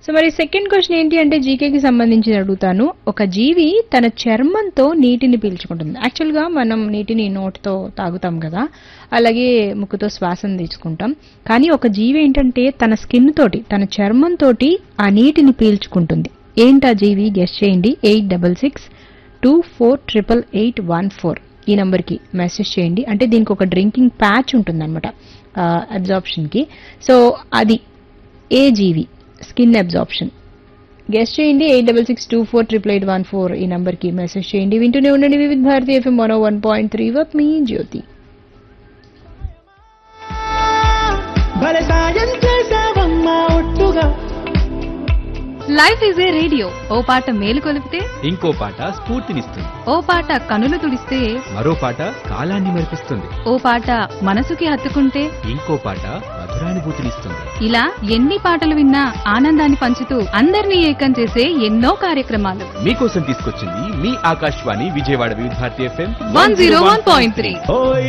so మరి second question ఏంటి అంటే జీకేకి సంబంధించి అడుగుతాను ఒక జీవి తన చర్మంతో నీటిని పీల్చుకుంటుంది యాక్చువల్ గా మనం నీటిని నోటితో తాగుతాం కదా అలాగే ముక్కుతో శ్వాసను తీసుకుంటాం కానీ ఒక జీవి ఏంటంటే తన స్కిన్ తోటి తన చర్మం తోటి ఆ నీటిని పీల్చుకుంటుంది ఏంటా జీవి గెస్ట్ చేయండి eight double six two four triple eight one four ఈ నంబర్కి మెసేజ్ చేయండి అంటే దీనికి ఒక డ్రింకింగ్ ప్యాచ్ ఉంటుందన్నమాట అబ్జార్ప్షన్కి సో అది ఏ జీవి స్కిన్ అబ్జార్ప్షన్ గెస్ట్ చేయండి eight double six two four triple eight one four ఈ నంబర్కి మెసేజ్ చేయండి వింటూనే ఉండండి Vividh Bharati FM one one point three వత్ మీ జ్యోతి భలే సాయం చేసావమ్మా ఒట్టుగా లైఫ్ ఈజ్ ఏ రేడియో ఓ పాట మేలు కొలిపితే ఇంకో పాట స్ఫూర్తినిస్తుంది ఓ పాట కనులు తుడిస్తే మరో పాట కాలాన్ని మరిపిస్తుంది ఓ పాట మనసుకి హత్తుకుంటే ఇంకో పాట మధురానుభూతినిస్తుంది ఇలా ఎన్ని పాటలు విన్నా ఆనందాన్ని పంచుతూ అందరినీ ఏకం చేసే ఎన్నో కార్యక్రమాలు మీకోసం తీసుకొచ్చింది మీ Akashvani Vijayawada Vividh Bharati FM one zero one point three ఓయ్